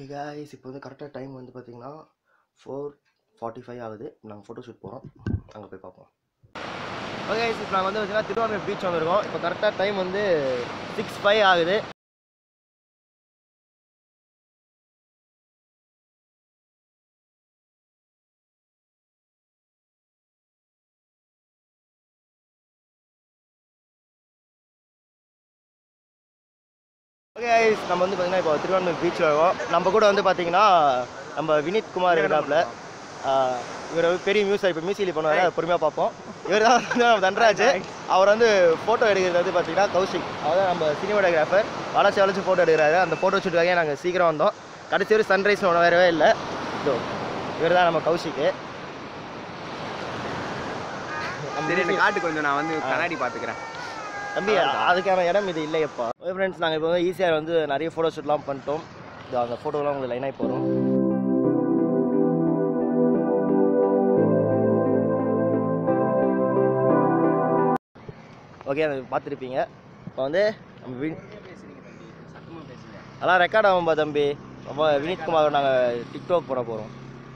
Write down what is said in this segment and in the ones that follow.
okay guys இப்போ வந்து கரெக்டாக டைம் வந்து பார்த்தீங்கன்னா ஃபோர் ஃபார்ட்டி ஃபைவ் ஆகுது நாங்கள் ஃபோட்டோ ஷூட் போகிறோம் அங்கே போய் பார்ப்போம் ஓகே இப்போ நாங்கள் வந்து பார்த்தீங்கன்னா திருவாரூர் பீச் வந்திருக்கோம் இப்போ கரெக்டாக டைம் வந்து சிக்ஸ் ஃபைவ் ஆகுது ஓகே நம்ம வந்து பார்த்தீங்கன்னா இப்போ திருவாரூர் பீச்சில் இருக்கோம் நம்ம கூட வந்து பார்த்தீங்கன்னா நம்ம வினித் குமார் இருக்காப்புல ஆஹ் இவர் வந்து பெரிய மியூசிக் இப்போ மியூசிக்கில் பண்ணுவார் பொறுமையாக பார்ப்போம் இவர் தான் வந்து நம்ம தன்ராஜ் அவர் வந்து ஃபோட்டோ எடுக்கிறது வந்து பார்த்தீங்கன்னா கௌஷிக் அவர் தான் நம்ம சினிமாட்டோகிராஃபர் வளர்ச்சி வளர்ச்சி ஃபோட்டோ எடுக்கிறாரு அந்த ஃபோட்டோ ஷூட்டுக்காக நாங்கள் சீக்கிரம் வந்தோம் கடைசி வரை சன்ரைஸ் ஒன்று வரவே இல்லை இதோ இவர் தான் நம்ம கௌஷிக்கு சரி இந்த காட்டு கொஞ்சம் நான் வந்து கண்ணாடி பாத்துக்கிறேன் தம்பி அதுக்கான இடம் இது இல்லையப்பா ஓகே ஃப்ரெண்ட்ஸ் நாங்கள் இப்போ வந்து ஈஸியாக வந்து நிறைய ஃபோட்டோ ஷூட்லாம் பண்ணிட்டோம் இது அந்த ஃபோட்டோலாம் உங்களுக்கு லைனாக போகிறோம் ஓகே அதை பார்த்துருப்பீங்க இப்போ வந்து நம்ம வின் அதெல்லாம் ரெக்கார்ட் ஆகும்பா தம்பி ரொம்ப வினித் குமார் நாங்கள் டிக்டாக் போட போகிறோம்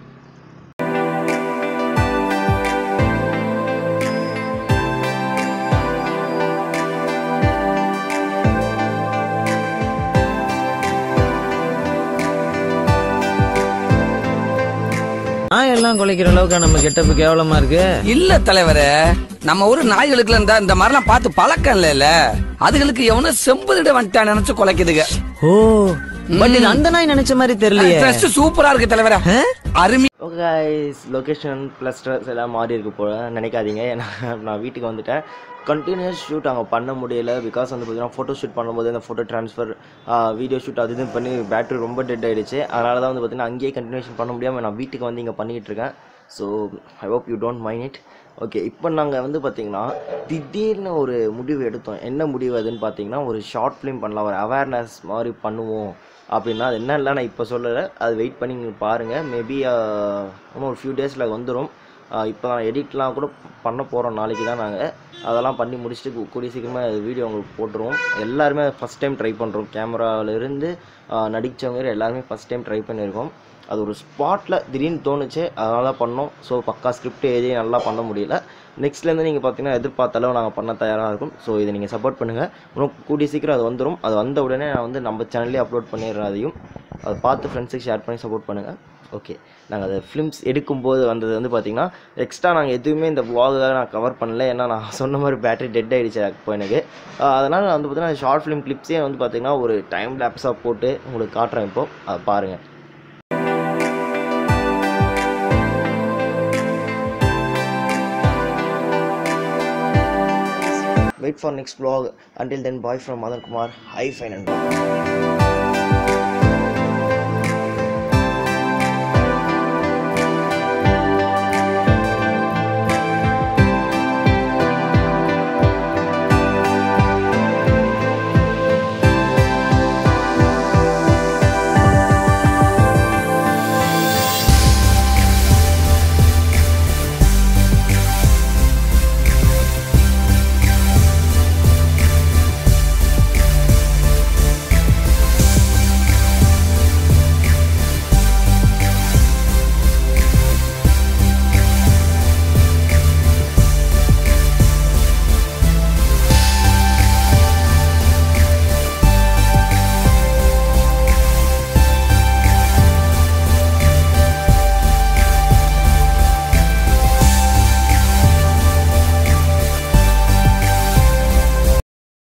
நாய் எல்லாம் குலைக்கிற அளவுக்கு நம்ம கெட்டப்பு கேவலமா இருக்கு இல்ல தலைவரே நம்ம ஊரு நாய்களுக்குல இருந்தா இந்த மாதிரிலாம் பார்த்து பழக்கம் இல்ல அதுகளுக்கு எவனும் செம்புதிட வந்துட்டான் நினைச்சு குலைக்குதுங்க ஓ பட் இது அந்த நாய் நினைச்ச மாதிரி தெரியலையே ட்ரெஸ் சூப்பரா இருக்கு தலைவரே அருமை okay guys location plus stress எல்லாம் மாறி இருக்கு போல நினைக்காதீங்க ஏன்னா நான் வீட்டுக்கு வந்துட்டேன் கண்டினியூஸ் ஷூட் அங்கே பண்ண முடியல பிகாஸ் வந்து பார்த்தீங்கன்னா ஃபோட்டோ ஷூட் பண்ணும்போது அந்த ஃபோட்டோ ட்ரான்ஸ்ஃபர் வீடியோ ஷூட் அது இதுன்னு பண்ணி பேட்டரி ரொம்ப டெட் ஆயிடுச்சு அதனால தான் வந்து பார்த்தீங்கன்னா அங்கேயே கண்டினியூஷன் பண்ண முடியாமல் நான் வீட்டுக்கு வந்து இங்கே பண்ணிகிட்டு இருக்கேன் so I hope you don't mind it okay இப்போ நாங்கள் வந்து பார்த்தீங்கன்னா திடீர்னு ஒரு முடிவு எடுத்தோம் என்ன முடிவு அதுன்னு பார்த்தீங்கன்னா ஒரு ஷார்ட் ஃபிலிம் பண்ணலாம் ஒரு அவேர்னஸ் மாதிரி பண்ணுவோம் அப்படின்னா அது என்னன்னா நான் இப்போ சொல்லலை அது வெயிட் பண்ணி நீங்கள் பாருங்கள் மேபி இன்னும் ஒரு ஃபியூ டேஸில் வந்துடும் இப்போ நான் எடிட்லாம் கூட பண்ண போகிறோம் நாளைக்கு தான் நாங்கள் அதெல்லாம் பண்ணி முடிச்சுட்டு கூ- கூடிய சீக்கிரமாக வீடியோ உங்களுக்கு போட்டுருவோம் எல்லாருமே ஃபஸ்ட் டைம் ட்ரை பண்ணுறோம் கேமராவிலேருந்து நடித்தவங்க எல்லாருமே ஃபஸ்ட் டைம் ட்ரை பண்ணியிருக்கோம் அது ஒரு ஸ்பாட்டில் திடீர்னு தோணுச்சு அதனால தான் பண்ணோம் ஸோ பக்கா ஸ்கிரிப்ட் எழுதி நல்லா பண்ண முடியல நெக்ஸ்ட்லேருந்து நீங்கள் பார்த்தீங்கன்னா எதிர்பார்த்த அளவு நாங்கள் பண்ண தயாராக இருக்கும் ஸோ இதை நீங்கள் சப்போர்ட் பண்ணுங்கள் இன்னும் கூடிய சீக்கிரம் அது வந்துடும் அது வந்த உடனே நான் வந்து நம்ம சேனல்லே அப்லோட் பண்ணிடுறேன் அதையும் அதை பார்த்து ஃப்ரெண்ட்ஸுக்கு ஷேர் பண்ணி சப்போர்ட் பண்ணுங்கள் ஓகே நாங்கள் அதை ஃபிலிம்ஸ் எடுக்கும்போது வந்தது வந்து பார்த்தீங்கன்னா எக்ஸ்ட்ரா நாங்கள் எதுவுமே இந்த vlog-ல நான் கவர் பண்ணல ஏன்னா நான் சொன்ன மாதிரி பேட்டரி டெட் ஆகிடுச்சு இப்போ எனக்கு அதனால் நான் வந்து பார்த்தீங்கன்னா ஷார்ட் ஃபிலிம் கிளிப்ஸே வந்து பார்த்தீங்கன்னா ஒரு டைம் லேப்ஸாக போட்டு உங்களுக்கு காட்டுறேன் இப்போ அதை பாருங்கள் wait for next vlog until then bye from Madhan Kumar hi fine and